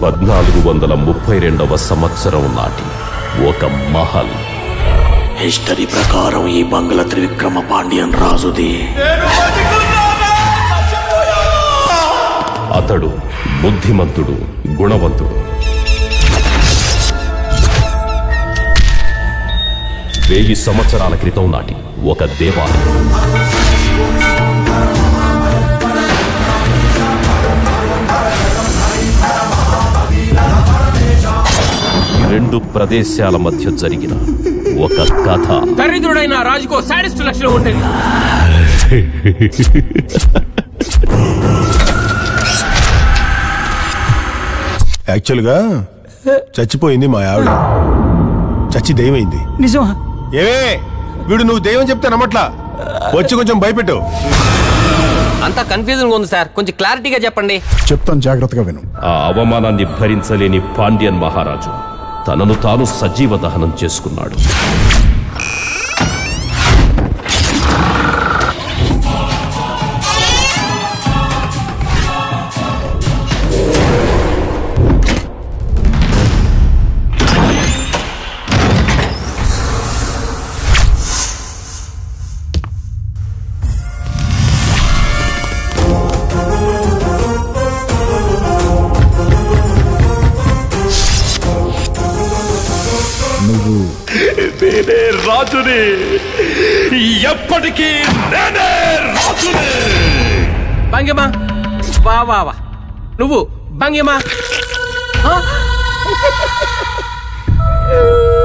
పద్నాలుగు వందల ముప్పై రెండవ సంవత్సరం నాటి ఒక మహల్ హిస్టరీ ప్రకారం ఈ బంగ్ల త్రివిక్రమ పాండ్యన్ రాజుది అతడు బుద్ధిమంతుడు గుణవంతుడు వెయ్యి సంవత్సరాల క్రితం నాటి ఒక దేవాలయం ఈ రెండు ప్రదేశాల మధ్య జరిగిన ఒక కథ దరిద్రుడైన ఆ రాజుకో సాడిస్ట్ లక్షణం ఉంటుంది యాక్చువల్గా చచ్చిపోయింది మా ఆవిడ చచ్చి దెయ్యమైంది నిజమా ఏమే వీడు నువ్వు దెయ్యం చెప్తే నమ్మట్లా వచ్చి కొంచెం భయపెట్టు అంతా కన్ఫ్యూజన్ ఉంది సార్ కొంచెం క్లారిటీగా చెప్పండి చెప్తాను జాగ్రత్తగా విను ఆ అవమానాన్ని భరించలేని పాండ్యన్ మహారాజు తనను తాను సజీవ దహనం చేసుకున్నాడు నువ్వు నేనే రాజుని ఎప్పటికీ నేనే రాజుని భంగిమా వా వా వా నువ్వు భంగిమా ఆ?